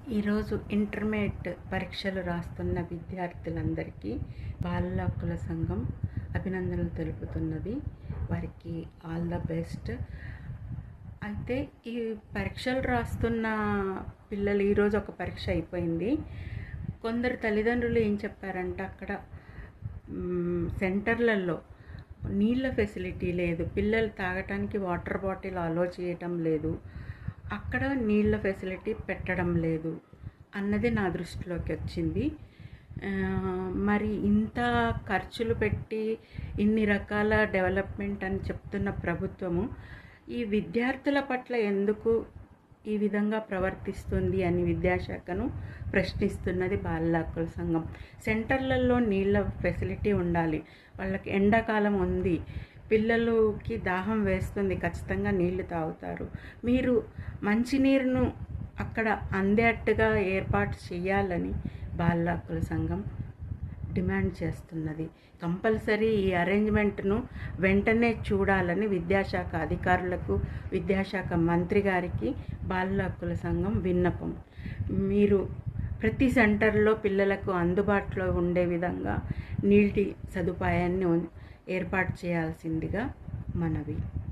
ఈరోజు ఇంటర్మీడియట్ పరీక్షలు రాస్తున్న విద్యార్థులందరికీ బాలల హక్కుల సంఘం అభినందనలు తెలుపుతున్నది వారికి ఆల్ ద బెస్ట్ అయితే ఈ పరీక్షలు రాస్తున్న పిల్లలు ఈరోజు ఒక పరీక్ష అయిపోయింది కొందరు తల్లిదండ్రులు ఏం చెప్పారంటే అక్కడ మ్, సెంటర్లలో నీళ్ళ ఫెసిలిటీ లేదు పిల్లలు తాగటానికి వాటర్ బాటిల్ అలో చేయటం లేదు అక్కడ నీళ్ళ ఫెసిలిటీ పెట్టడం లేదు అన్నది నా దృష్టిలోకి వచ్చింది ఆ, మరి ఇంత ఖర్చులు పెట్టి ఇన్ని రకాల డెవలప్మెంట్ అని చెప్తున్న ప్రభుత్వము ఈ విద్యార్థుల పట్ల ఎందుకు ఈ విధంగా ప్రవర్తిస్తుంది అని విద్యాశాఖను ప్రశ్నిస్తున్నది బాలల హక్కుల సంఘం సెంటర్లలో నీళ్ళ ఫెసిలిటీ ఉండాలి వాళ్ళకి ఎండాకాలం ఉంది పిల్లలకి దాహం వేస్తుంది ఖచ్చితంగా నీళ్లు తాగుతారు మీరు మంచినీరును అక్కడ అందేట్టుగా ఏర్పాటు చేయాలని బాలల హక్కుల సంఘం డిమాండ్ చేస్తున్నది కంపల్సరీ ఈ అరేంజ్మెంట్ను వెంటనే చూడాలని విద్యాశాఖ అధికారులకు విద్యాశాఖ మంత్రి గారికి బాలల హక్కుల సంఘం విన్నపం మీరు ప్రతి సెంటర్లో పిల్లలకు అందుబాటులో ఉండే విధంగా నీటి సదుపాయాన్ని ఉన్- ఏర్పాటు చేయాల్సిందిగా మనవి